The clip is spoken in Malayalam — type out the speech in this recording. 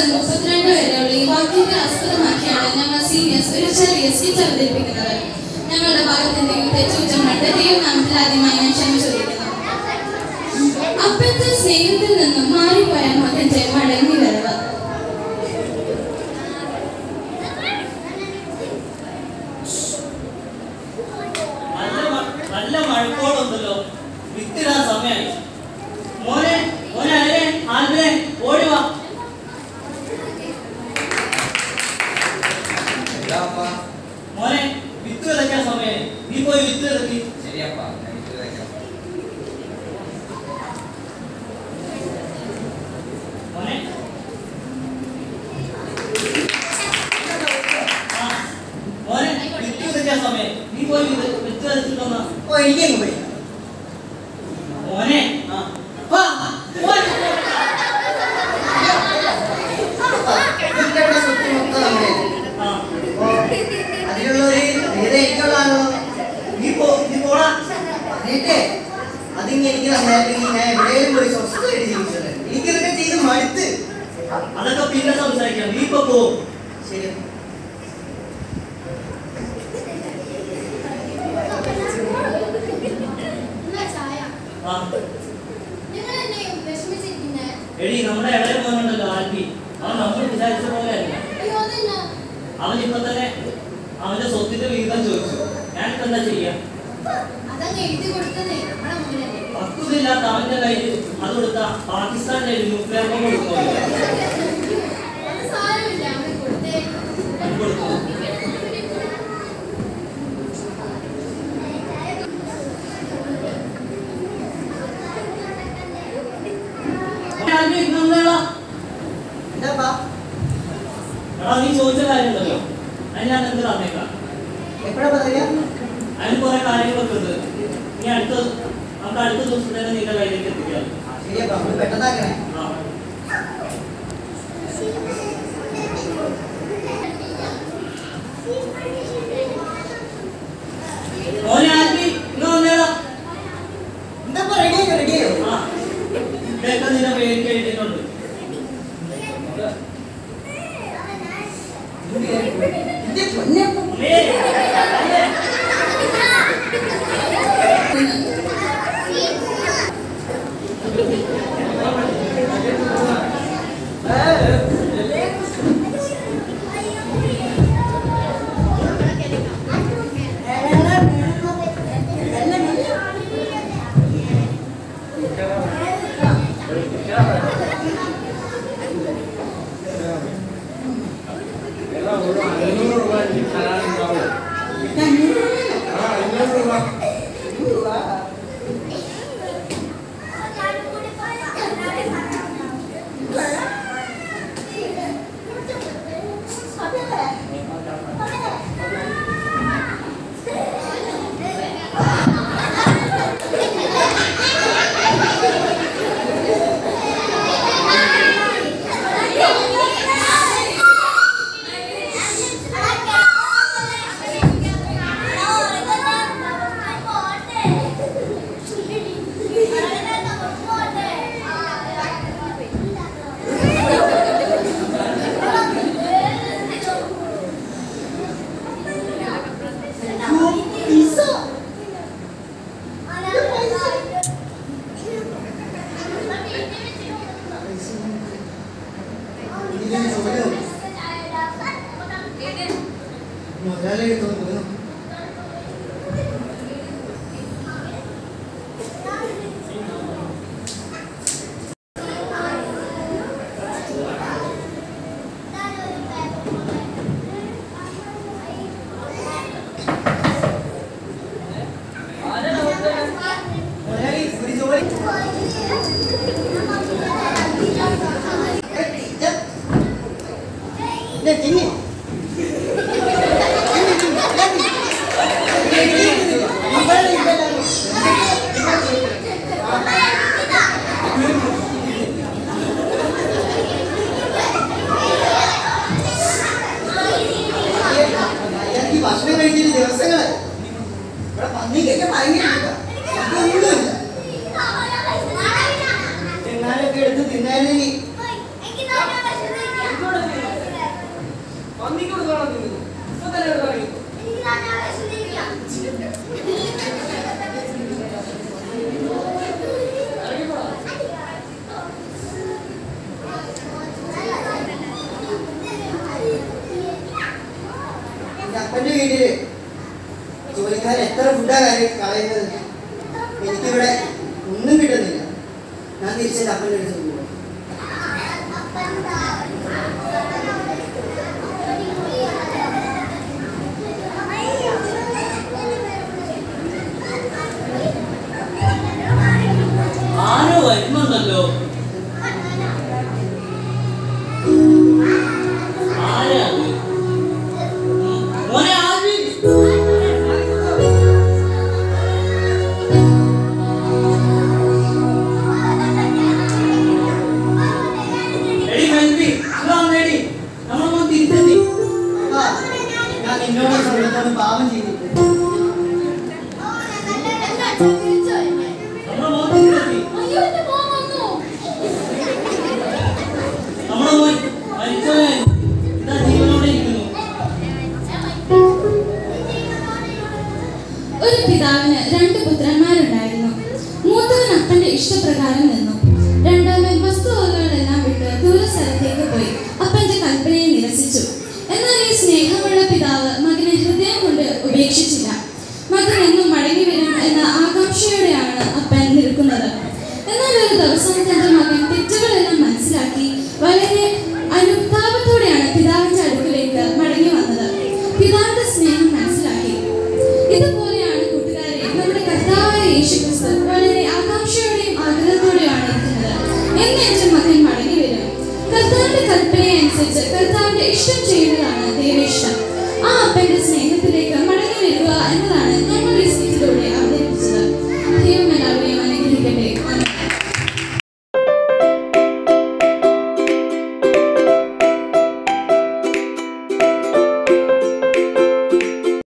മുപ്പത്തിരണ്ട് വരെയുള്ള ഈ വാക്യത്തെ ആസ്പദമാക്കിയാണ് ഞങ്ങൾ സീനിയേഴ്സ് ഒരു ചെറിയ സ്കിറ്റ് അവതരിപ്പിക്കുന്നത് ഞങ്ങളുടെ ഭാഗത്ത് എന്തെങ്കിലും തെറ്റുകുറ്റമുണ്ട് ദൈവനാമത്തിൽ ആദ്യമായി ഞാൻ ക്ഷമ ചോദിക്കുന്നു അപ്പത്തെ സ്നേഹത്തിൽ നിന്നും മാറിപ്പോയ മകന്റെ മടങ്ങി വരവ് നല്ല മ- നല്ല മഴക്കോളുണ്ടല്ലോ വിത്തിടാൻ സമയമായി മോനെ മോനെ അല്ലേ ആൽബിനെ ഓടി വാ ഇതാപ്പാ. മോനെ വിത്ത് വിതയ്ക്കാൻ സമയമായി നീ പോയി വിത്ത് വിതക്കി ശരിയപ്പാ ഞാൻ ഇത് വയ്ക്കാം. മോനെ ആ, മോനെ വിത്ത് വിതയ്ക്കാൻ സമയം നീ പോയി വിത്ത് വിത്ത് വിതച്ചിട്ടൊന്നാ ഓ എനിക്കങ്ങ് പോയി മോനെ ആ വാ, മോനെ. ഇവരുടെ സ്വത്ത് മൊത്തം നമ്മുടെ ആ ഓ അതിലുള്ളൊരു വേറെ എനിക്കുള്ളതാണോ നീ പോ നീ പോടാ പറഞ്ഞിട്ടേ അതിങ്ങ് എനിക്ക് തന്നായിരുന്നെങ്കിൽ ഞാൻ എവിടെയും പോയി സ്വസ്ഥമായിട്ട് ജീവിച്ചത് എനിക്കിതൊക്കെ ചെയ്ത് മടുത്ത് അതൊക്കെ പിന്നെ സംസാരിക്കാം നീ ഇപ്പൊ പോ ശരി എന്നാ ചായ ആ നിങ്ങൾ എന്നെ വിഷമിച്ചിരിക്കുന്നേ എടി നമ്മുടെ ഇടയിൽ മോനുണ്ടല്ലോ ആൽബി അവൻ നമ്മൾ വിചാരിച്ച പോലെ അല്ല അയ്യോ അതെന്നാ അവൻ ഇപ്പൊ തന്നെ അവന്റെ സ്വത്തിന്റെ വിഹിതം ചോദിച്ചു ഞാനിപ്പോ എന്താ ചെയ്യാ അതങ്ങ് എഴുതി കൊടുത്തതേ നമ്മളെ മുന്നിലല്ലേ പക്വതയില്ലാത്ത അവന്റെ കയ്യിൽ അത് കൊടുത്ത പാകിസ്ഥാന്റെ ന്യൂക്ലിയർ ബോംബ് കൊടുക്കുമല്ലോ അത് സാരമില്ല അവന് കൊടുത്തേ അത് കൊടുത്തു മോനെ ആൽബി, ഇന്ന് വന്നേടാ. എന്താപ്പാ എടാ നീ ചോദിച്ച കാര്യമുണ്ടല്ലോ അത് ഞാൻ എന്ത് തന്നേക്കാം എപ്പോഴാ പറയാ അതിന് കുറെ കാര്യങ്ങളൊക്കെ ഉണ്ട് നീ അടുത്ത നമുക്ക് അടുത്ത ദിവസം തന്നെ നിന്റെ കയ്യിലേക്ക് എത്തിക്കാം ശരിയപ്പാ ഒന്ന് പെട്ടെന്നാക്കണേ ആ. മോനെ ആൽബി, ഇന്ന് വന്നേടാ. എന്താപ്പാ റെഡിയായോ റെഡിയായോ ആ. ഇതൊക്കെ നിന്റെ പേര് എഴുതിയിട്ടുണ്ട് എന്റെ പൊന്നപ്പ അമ്മേ, അമ്മേ. മുതലാളി തോന്നുന്നു മുതലാളി ഒരു ജോലി ഇതാ തിങ്ങി ഈ ഭക്ഷണം കഴിച്ചിട്ട് ദിവസങ്ങള് ഇവിടെ പന്നിക്കൊക്കെ ഭയങ്കര ഇതാ. ഇതൊന്നുമില്ല ചെങ്ങാനൊക്കെ എടുത്ത് തിന്നാനെങ്കിൽ തിരിച്ചെന്റെ അപ്പൻ്റെ അടുത്ത് പോകും ആരോ വരുന്നുണ്ടല്ലോ ആരാ അത്? ഉം, മോനെ ആൽവിൻ എടി മെൽവി സുഖം എടി നമ്മളൊന്ന് തിരിച്ചെത്തി അപ്പാ, ഞാൻ നിന്നോട് ഈ സമയത്താണ് പാപം ചെയ്തിട്ട് എന്താ അച്ഛാ തിരിച്ചു വരുന്നേ? നമ്മുടെ മോൻ തിരിച്ചെത്തി അയ്യോ എന്റെ മോൻ വന്നു നമ്മുടെ മോൻ മരിച്ചവൻ ഇതാ ജീവനോടെ ഇരിക്കുന്നു ഒരു പിതാവിന് രണ്ട് പുത്രന്മാരുണ്ടായിരുന്നു മൂത്തവൻ അപ്പന്റെ ഇഷ്ടപ്രകാരം നിന്നു രണ്ടാമൻ വസ്തുവകകളെല്ലാം വിട്ട് ദൂരസ്ഥലത്തേക്ക് പോയി അപ്പന്റെ കൽപ്പനയെ നിരസിച്ചു എന്നാൽ ഈ സ്നേഹമുള്ള പിതാവ് മകനെ ഹൃദയം കൊണ്ട് ഉപേക്ഷിച്ചില്ല മകൻ എന്നും മടങ്ങി വരും എന്ന ആകാംക്ഷയോടെയാണ് അപ്പൻ നിൽക്കുന്നത് എന്നാൽ ഒരു ദിവസം തന്റെ മകൻ തെറ്റുകളെല്ലാം മനസ്സിലാക്കി വളരെ അനുതാപത്തോടെയാണ് പിതാവിന്റെ അടുക്കിലേക്ക് മടങ്ങി വന്നത് പിതാവിന്റെ സ്നേഹം മനസ്സിലാക്കി ഇതുപോലെയാണ് കൂട്ടുകാരെ നമ്മുടെ കർത്താവായ യേശുക്രിസ്തു വളരെ ആകാംക്ഷയോടെയും ആഗ്രഹത്തോടെയാണ് ഇരിക്കുന്നത് എന്ന് എന്റെ മകൻ മടങ്ങി വരും കർത്താവിന്റെ കൽപ്പനയെ അനുസരിച്ച് കർത്താവിന്റെ ഇഷ്ടം ചെയ്യുന്നതാണ് ദൈവേഷ്ടം ആ അപ്പന്റെ സ്നേഹത്തിലേക്ക് മടങ്ങി വരിക എന്നതാണ് ഞങ്ങൾ ഈ